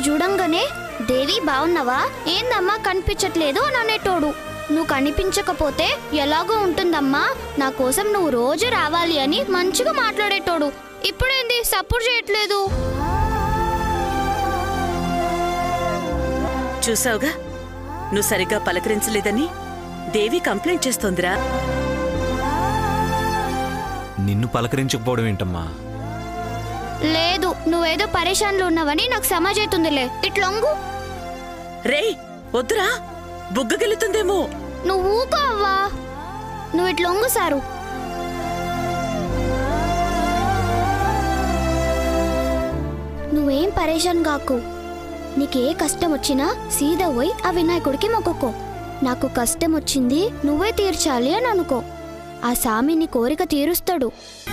చూడంగానే దేవి బాగున్నావా ఏందమ్మా కనిపించట్లేదు అని అనేటోడు నువ్వు కనిపించకపోతే ఎలాగో ఉంటుందమ్మా నా కోసం నువ్వు రోజు రావాలి అని మంచిగా మాట్లాడేటోడు ఇప్పుడేంది సపోర్ట్ చేయట్లేదు చూసావుగా నువ్వు సరిగ్గా పలకరించలేదని దేవి కంప్లైంట్ చేస్తోందిరా నిన్ను పలకరించకపోవడం ఏంటమ్మా లేదు నువ్వేదో పరేషాన్లు ఉన్నావని నాకు సమాజైతుందిలే ఇట్లొంగు రేయ్ వద్దురా బుగ్గగిలుతుందేమో నువ్వు ఊకో అవ్వా నువ్వు ఇట్లొంగు సారు నువ్వేం పరేషాన్ కాకు నీకే కష్టం వచ్చినా సీదా పోయి ఆ వినాయకుడికి మొక్కుకో నాకు కష్టం వచ్చింది నువ్వే తీర్చాలి అని అనుకో ఆ సామి నీ కోరిక తీరుస్తాడు